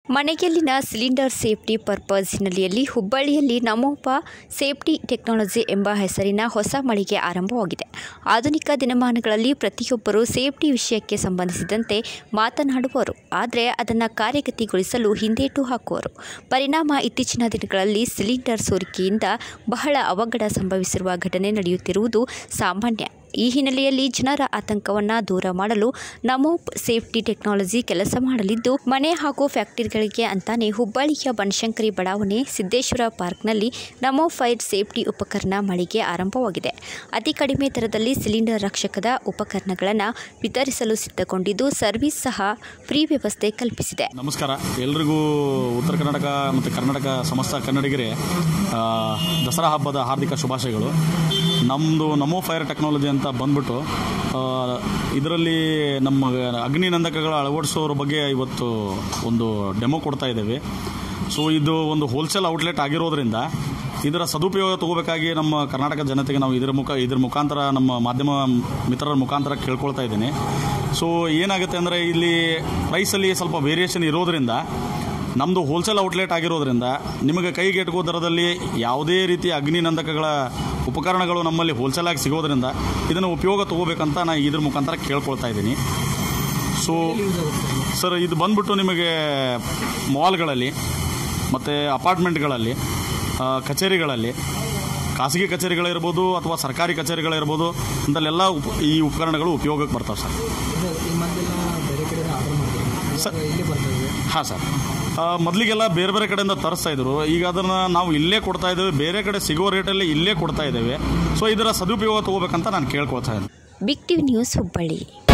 ಮನೆಗೆಲ್ಲಿನ cylinder safety purpose ಹಿನ್ನೆಲೆಯಲ್ಲಿ ಹುಬ್ಬಳ್ಳಿಯಲ್ಲಿ ನಮೋಪ safety technology ಎಂಬ ಹೆಸರಿನ ಹೊಸ ಮಳಿಗೆ ಆರಂಭವಾಗಿದೆ ಆಧುನಿಕ ದಿನಮಾನಗಳಲ್ಲಿ ಪ್ರತಿಯೊಬ್ಬರೂ ಸೇಫ್ಟಿ ವಿಷಯಕ್ಕೆ ಸಂಬಂಧಿಸಿದಂತೆ ಮಾತನಾಡುವರು ಆದರೆ ಅದನ್ನು ಕಾರ್ಯಗತಿಗೊಳಿಸಲು ಹಿಂದೇಟು ಹಾಕುವರು ಪರಿಣಾಮ ಇತ್ತೀಚಿನ ದಿನಗಳಲ್ಲಿ ಸಿಲಿಂಡರ್ ಸೋರಿಕೆಯಿಂದ ಬಹಳ ಅವಘಡ ಸಂಭವಿಸಿರುವ ಘಟನೆ ನಡೆಯುತ್ತಿರುವುದು ಸಾಮಾನ್ಯ ಈ ಹಿನ್ನೆಲೆಯಲ್ಲಿ ಜನರ ಆತಂಕವನ್ನು ದೂರ ಮಾಡಲು ನಮೋಪ್ ಸೇಫ್ಟಿ ಟೆಕ್ನಾಲಜಿ ಕೆಲಸ ಮಾಡಲಿದ್ದು ಮನೆ ಹಾಗೂ ಫ್ಯಾಕ್ಟರಿಗಳಿಗೆ ಅಂತಾನೆ ಹುಬ್ಬಳ್ಳಿಯ ಬನಶಂಕರಿ ಬಡಾವಣೆ ಸಿದ್ದೇಶ್ವರ ಪಾರ್ಕ್ನಲ್ಲಿ ನಮೋ ಫೈರ್ ಸೇಫ್ಟಿ ಉಪಕರಣ ಮಳಿಗೆ ಆರಂಭವಾಗಿದೆ ಅತಿ ಕಡಿಮೆ ದರದಲ್ಲಿ ಸಿಲಿಂಡರ್ ರಕ್ಷಕದ ಉಪಕರಣಗಳನ್ನು ವಿತರಿಸಲು ಸಿದ್ಧಗೊಂಡಿದ್ದು ಸರ್ವಿಸ್ ಸಹ ಫ್ರೀ ವ್ಯವಸ್ಥೆ ಕಲ್ಪಿಸಿದೆ ನಮಸ್ಕಾರ ಎಲ್ರಿಗೂ ಉತ್ತರ ಕರ್ನಾಟಕ ಮತ್ತು ಕರ್ನಾಟಕ ಸಮಸ್ತ ಕನ್ನಡಿಗರೇ ಆ, ದಸರಾ ಹಬ್ಬದ ಹಾರ್ದಿಕ ಶುಭಾಶಯಗಳು ನಮ್ಮದು ನಮೋ ಫೈರ್ ಟೆಕ್ನಾಲಜಿ ಅಂತ ಬಂದ್ಬಿಟ್ಟು ಇದರಲ್ಲಿ ನಮ್ಮ ಅಗ್ನಿ ನಂದಕಗಳ ಅಳವಡಿಸೋರ ಬಗ್ಗೆ ಇವತ್ತು ಒಂದು ಡೆಮೋ ಕೊಡ್ತಾ ಇದ್ದೇವೆ ಸೊ ಇದು ಒಂದು ಹೋಲ್ಸೇಲ್ ಔಟ್ಲೆಟ್ ಆಗಿರೋದ್ರಿಂದ ಇದರ ಸದುಪಯೋಗ ತಗೋಬೇಕಾಗಿ ನಮ್ಮ ಕರ್ನಾಟಕ ಜನತೆಗೆ ನಾವು ಇದರ ಮುಖ ಇದ್ರ ಮುಖಾಂತರ ನಮ್ಮ ಮಾಧ್ಯಮ ಮಿತ್ರರ ಮುಖಾಂತರ ಕೇಳ್ಕೊಳ್ತಾ ಇದ್ದೀನಿ ಸೊ ಏನಾಗುತ್ತೆ ಅಂದರೆ ಇಲ್ಲಿ ಪ್ರೈಸಲ್ಲಿ ಸ್ವಲ್ಪ ವೇರಿಯೇಷನ್ ಇರೋದ್ರಿಂದ ನಮ್ಮದು ಹೋಲ್ಸೇಲ್ ಔಟ್ಲೆಟ್ ಆಗಿರೋದ್ರಿಂದ ನಿಮಗೆ ಕೈಗೆ ಎಟುಕೋ ದರದಲ್ಲಿ ಯಾವುದೇ ರೀತಿಯ ಅಗ್ನಿ ನಂದಕಗಳ ಉಪಕರಣಗಳು ನಮ್ಮಲ್ಲಿ ಹೋಲ್ಸೇಲ್ ಆಗಿ ಸಿಗೋದ್ರಿಂದ ಇದನ್ನು ಉಪಯೋಗ ತಗೋಬೇಕಂತ ನಾನು ಇದ್ರ ಮುಖಾಂತರ ಕೇಳ್ಕೊಳ್ತಾ ಇದ್ದೀನಿ ಸೊ ಸರ್ ಇದು ಬಂದ್ಬಿಟ್ಟು ನಿಮಗೆ ಮಾಲ್ಗಳಲ್ಲಿ ಮತ್ತು ಅಪಾರ್ಟ್ಮೆಂಟ್ಗಳಲ್ಲಿ ಆ, ಕಚೇರಿಗಳಲ್ಲಿ ಖಾಸಗಿ ಕಚೇರಿಗಳಿರ್ಬೋದು ಅಥವಾ ಸರ್ಕಾರಿ ಕಚೇರಿಗಳಿರ್ಬೋದು ಅಂತಲ್ಲೆಲ್ಲ ಉಪ ಈ ಉಪಕರಣಗಳು ಉಪಯೋಗಕ್ಕೆ ಬರ್ತಾವೆ ಸರ್ ಇದು ಈ ಮೊದಲೆಲ್ಲ ಬೇರೆ ಕಡೆ ಆರ್ಡರ್ ಮಾಡ್ತೀವಿ ಸರ್. ಇಲ್ಲಿ ಬರ್ತದೆ ಹಾಂ ಸರ್ ಆ, ಮೊದಲಿಗೆಲ್ಲ ಬೇರೆ ಬೇರೆ ಕಡೆಯಿಂದ ತರಿಸ್ತಾ ಇದ್ರು ಈಗ ಅದನ್ನು ನಾವು ಇಲ್ಲೇ ಕೊಡ್ತಾ ಇದ್ದೇವೆ ಬೇರೆ ಕಡೆ ಸಿಗೋ ರೇಟಲ್ಲಿ ಇಲ್ಲೇ ಕೊಡ್ತಾ ಇದ್ದೇವೆ ಸೊ ಇದರ ಸದುಪಯೋಗ ತಗೋಬೇಕಂತ ನಾನು ಕೇಳ್ಕೊಳ್ತಾ ಇದ್ದೀನಿ ಬಿಗ್ ಟಿವಿ ನ್ಯೂಸ್ ಹುಬ್ಬಳ್ಳಿ